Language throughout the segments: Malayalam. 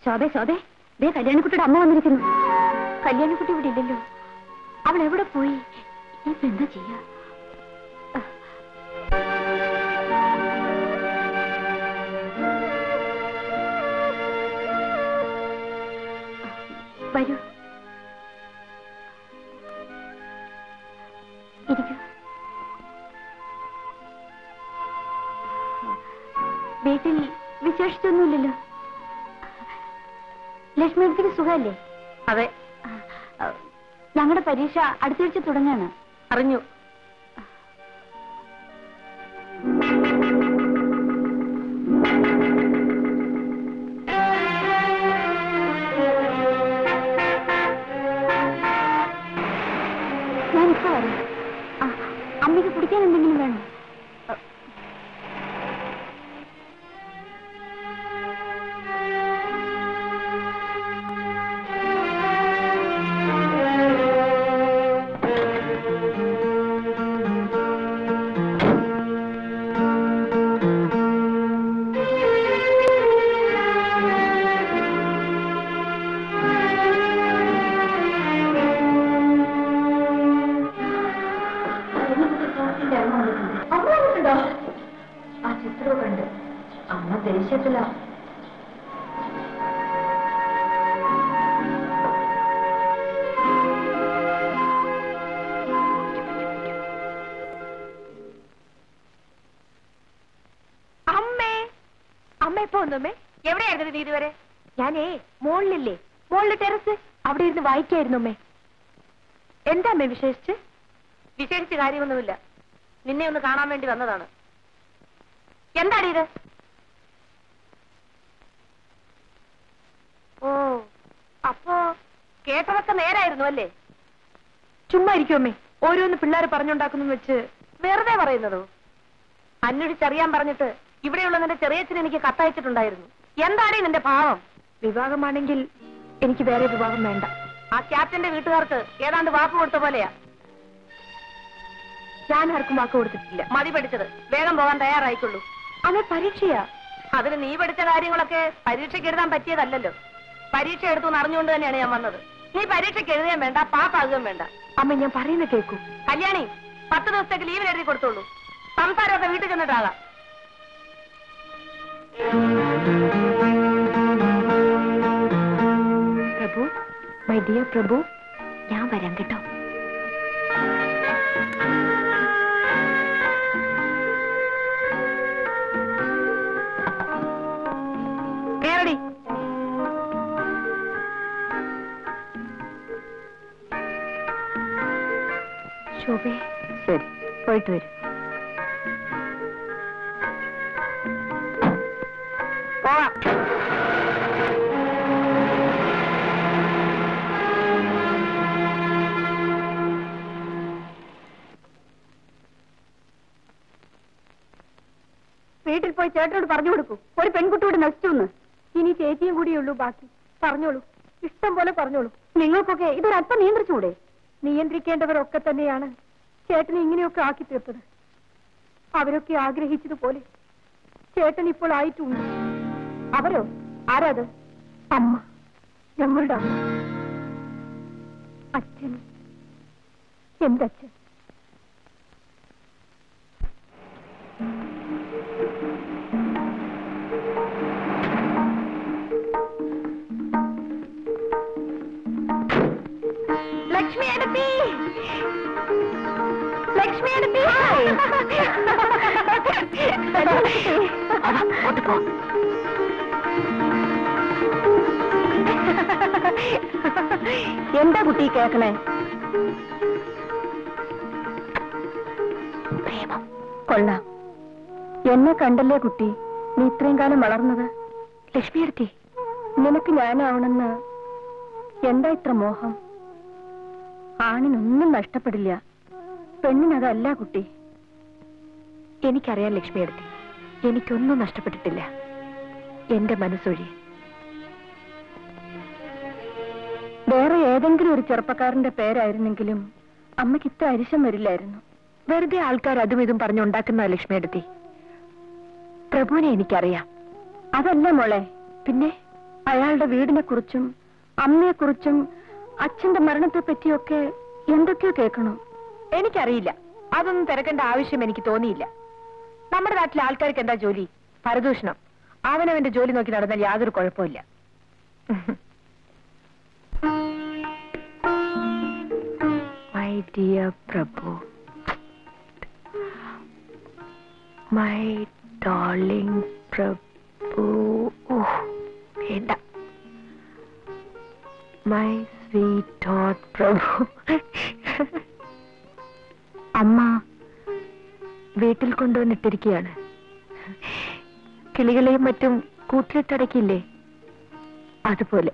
ശോഭേ ശോഭേ ദേ കല്യാണിക്കുട്ടിയുടെ അമ്മ വന്നിരിക്കുന്നു കല്യാണിക്കുട്ടി ഇവിടെ ഇല്ലല്ലോ അവൾ എവിടെ പോയി ഇപ്പൊ എന്താ ചെയ്യാ വരൂ ഇരിക്കൂ വീട്ടിൽ വിശേഷിച്ചൊന്നുമില്ലല്ലോ ലക്ഷ്മിക്ക് സുഖമല്ലേ അതെ ഞങ്ങളുടെ പരീക്ഷ അടുത്താഴ്ച തുടങ്ങാണ് അറിഞ്ഞു ഞാനിപ്പോ വരാം ആ, അമ്മയ്ക്ക് കുടിക്കാൻ എന്തെങ്കിലും വേണോ ആ ചിത്രമൊക്കെ ഉണ്ട് അമ്മ ദേഷ്യത്തിലാ അമ്മേ അമ്മ ഇപ്പൊ വന്നമ്മേ എവിടെയായിരുന്നു നീ ഇതുവരെ ഞാനേ മോളിലില്ലേ മോളില് ടെറസ് അവിടെ ഇരുന്ന് വായിക്കായിരുന്നു അമ്മേ എന്താ അമ്മേ വിശേഷിച്ച് വിശേഷിച്ച് കാര്യമൊന്നുമില്ല നിന്നെ ഒന്ന് കാണാൻ വേണ്ടി വന്നതാണ് എന്താണ് ഇത് ഓ അപ്പോ കേട്ടതൊക്കെ നേരായിരുന്നു അല്ലേ ചുമ്മാ ഇരിക്കും അമ്മേ ഓരോന്ന് പിള്ളേർ പറഞ്ഞുണ്ടാക്കുന്നു വെച്ച് വെറുതെ പറയുന്നതോ അന്വേഷിച്ചറിയാൻ പറഞ്ഞിട്ട് ഇവിടെയുള്ള നിന്റെ ചെറിയച്ഛൻ എനിക്ക് കത്തയച്ചിട്ടുണ്ടായിരുന്നു എന്താണ് നിന്റെ ഭാവം വിവാഹമാണെങ്കിൽ എനിക്ക് വേറെ വിവാഹം വേണ്ട ആ ക്യാപ്റ്റന്റെ വീട്ടുകാർക്ക് ഏതാണ്ട് വാക്ക് കൊടുത്ത പോലെയാ ഞാൻ ആർക്കും വാക്ക് കൊടുത്തിട്ടില്ല മതി പഠിച്ചത് വേഗം പോകാൻ തയ്യാറായിക്കൊള്ളൂ അത് പരീക്ഷയാ അതിന് നീ പഠിച്ച കാര്യങ്ങളൊക്കെ പരീക്ഷയ്ക്ക് എഴുതാൻ പറ്റിയതല്ലല്ലോ പരീക്ഷ എടുത്തു എന്ന് അറിഞ്ഞുകൊണ്ട് തന്നെയാണ് ഞാൻ വന്നത് നീ പരീക്ഷയ്ക്ക് എഴുതാൻ വേണ്ട പാപ്പാകുകയും വേണ്ട അമ്മ ഞാൻ പറയുന്ന കേൾക്കൂ കല്യാണി പത്ത് ദിവസത്തേക്ക് ലീവിൽ എഴുതി കൊടുത്തോളൂ സംസാരമൊക്കെ വീട്ടിൽ ചെന്നിട്ടാകാം പ്രഭു മൈ ഡിയർ പ്രഭു ഞാൻ വരാം കേട്ടോ കേറടി ശോഭേ ശരി പോയിട്ട് വരും പോവാം വീട്ടിൽ പോയി ചേട്ടനോട് പറഞ്ഞു കൊടുക്കൂ ഒരു പെൺകുട്ടിയോട് നശിച്ചു എന്ന് ഇനി ചേച്ചിയും കൂടിയുള്ളൂ ബാക്കി പറഞ്ഞോളൂ ഇഷ്ടം പോലെ പറഞ്ഞോളൂ നിങ്ങൾക്കൊക്കെ ഇതൊരല്പം നിയന്ത്രിച്ചുകൂടെ നിയന്ത്രിക്കേണ്ടവരൊക്കെ തന്നെയാണ് ചേട്ടനെ ഇങ്ങനെയൊക്കെ ആക്കി തീർത്തത് അവരൊക്കെ ആഗ്രഹിച്ചതുപോലെ ചേട്ടൻ ഇപ്പോൾ ആയിട്ടുണ്ട് അവരോ ആരാത് അമ്മ ഞങ്ങളുടെ അമ്മ അച്ഛൻ എന്തച്ഛൻ ലക്ഷ്മി അടുത്തി ലക്ഷ്മി അടുത്തി എന്താ കുട്ടി കേക്കണേ പ്രേമം കൊള്ളാം എന്നെ കണ്ടല്ലേ കുട്ടി നീ ഇത്രയും കാലം വളർന്നത് ലക്ഷ്മി എടുത്തി നിനക്ക് ഞാനാവണമെന്ന് എന്താ ഇത്ര മോഹം ആണിനൊന്നും നഷ്ടപ്പെടില്ല പെണ്ണിനതല്ല കുട്ടി എനിക്കറിയാം ലക്ഷ്മി എടുത്തി എനിക്കൊന്നും നഷ്ടപ്പെട്ടിട്ടില്ല എന്റെ മനസ്സൊഴി വേറെ ഏതെങ്കിലും ഒരു ചെറുപ്പക്കാരന്റെ പേരായിരുന്നെങ്കിലും അമ്മയ്ക്ക് ഇത്ര അരിശം വരില്ലായിരുന്നു വെറുതെ ആൾക്കാർ അതും ഇതും പറഞ്ഞുണ്ടാക്കുന്ന ലക്ഷ്മി എടുത്തി പ്രഭുവിനെ എനിക്കറിയാം അതല്ല മോളെ പിന്നെ അയാളുടെ വീടിനെ കുറിച്ചും അമ്മയെ കുറിച്ചും അച്ഛന്റെ മരണത്തെ പറ്റിയൊക്കെ എന്തൊക്കെയോ കേൾക്കണോ എനിക്കറിയില്ല അതൊന്നും തിരക്കേണ്ട ആവശ്യം എനിക്ക് തോന്നിയില്ല നമ്മുടെ നാട്ടിലെ ആൾക്കാർക്ക് എന്താ ജോലി പരദൂഷണം അവനവന്റെ ജോലി നോക്കി നടന്നാൽ യാതൊരു കുഴപ്പമില്ല my dear Prabhu my darling Prabhu ഓ വേണ്ട മൈ സ്വീറ്റ് ഡോട്ട് പ്രഭു അമ്മ വീട്ടിൽ കൊണ്ടുവന്നിട്ടിരിക്കുകയാണ് കിളികളെയും മറ്റും കൂട്ടിലിട്ടടക്കില്ലേ അതുപോലെ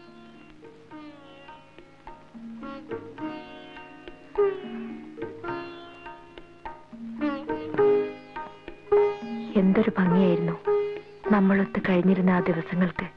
എന്തൊരു ഭംഗിയായിരുന്നു നമ്മളൊത്ത് കഴിഞ്ഞിരുന്ന ആ ദിവസങ്ങൾക്ക്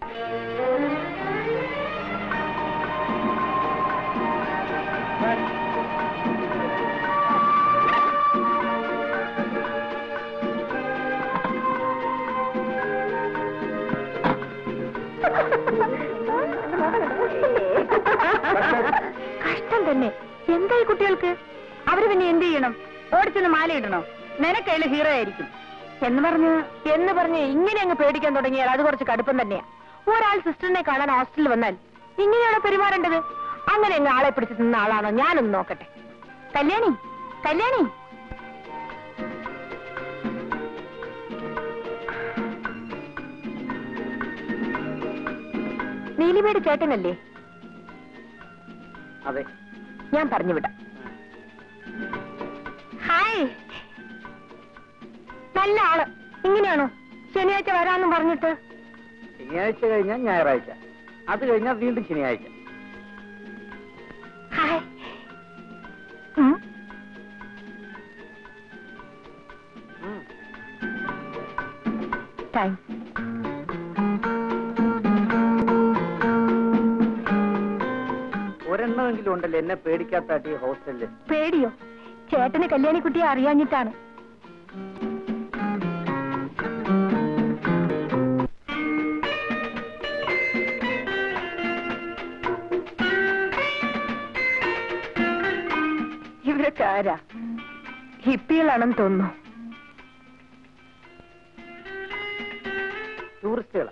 കഷ്ടം തന്നെ എന്തായി കുട്ടികൾക്ക് അവര് പിന്നെ എന്ത് ചെയ്യണം ഓടിച്ചെന്ന് മാലയിടണോ നിനക്കതിൽ ഹീറോ ആയിരിക്കും എന്ന് പറഞ്ഞ് എന്ന് പറഞ്ഞ് ഇങ്ങനെ അങ്ങ് പേടിക്കാൻ തുടങ്ങിയാൽ അത് കുറച്ച് കടുപ്പം തന്നെയാ ഒരാൾ സിസ്റ്ററിനെ കാണാൻ ഹോസ്റ്റലിൽ വന്നാൽ ഇങ്ങനെയാണോ പെരുമാറേണ്ടത് അങ്ങനെ അങ്ങ് ആളെ പിടിച്ച് നിന്ന ആളാണോ ഞാനൊന്ന് നോക്കട്ടെ കല്യാണി കല്യാണി നീലിമയുടെ ചേട്ടനല്ലേ അതെ ഞാൻ പറഞ്ഞു വിടാം ഹായ് നല്ല ആള് ഇങ്ങനെയാണോ ശനിയാഴ്ച വരാമെന്നും പറഞ്ഞിട്ട് ശനിയാഴ്ച കഴിഞ്ഞാൽ ഞായറാഴ്ച അത് കഴിഞ്ഞാൽ വീണ്ടും ശനിയാഴ്ച ഹായ് ഉം. ഉം. താങ്ക്സ് ഒരെണ്ണമെങ്കിലും ഉണ്ടല്ലോ എന്നെ പേടിക്കാത്താട്ടി ഹോസ്റ്റലില് പേടിയോ ചേട്ടന് കല്യാണിക്കുട്ടിയെ അറിയാഞ്ഞിട്ടാണ് ഇവരൊക്കെ ആരാ ഹിപ്പികളാണെന്ന് തോന്നുന്നു ടൂറിസ്റ്റുകളാ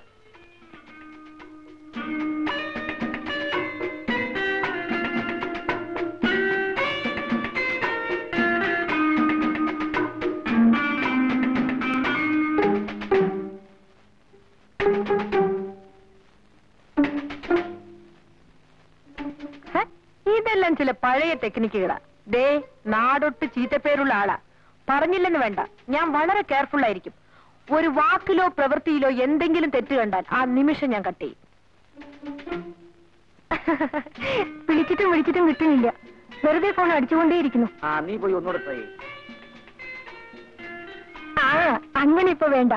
ഹ? ഇതെല്ലാം ചില പഴയ ടെക്നിക്കുകളാ ദേ നാടൊട്ട് ചീത്തപ്പേരുള്ള ആളാ പറഞ്ഞില്ലെന്ന് വേണ്ട ഞാൻ വളരെ കെയർഫുൾ ആയിരിക്കും ഒരു വാക്കിലോ പ്രവൃത്തിയിലോ എന്തെങ്കിലും തെറ്റ് കണ്ടാൽ ആ നിമിഷം ഞാൻ കട്ട് ചെയ്യും വിളിച്ചിട്ടും വിളിച്ചിട്ടും കിട്ടുന്നില്ല വെറുതെ ഫോൺ അടിച്ചുകൊണ്ടേയിരിക്കുന്നു ആ നീ പോയി ഒന്നുകൂടെ ട്രൈ ചെയ്യും ആ അങ്ങനെ ഇപ്പൊ വേണ്ട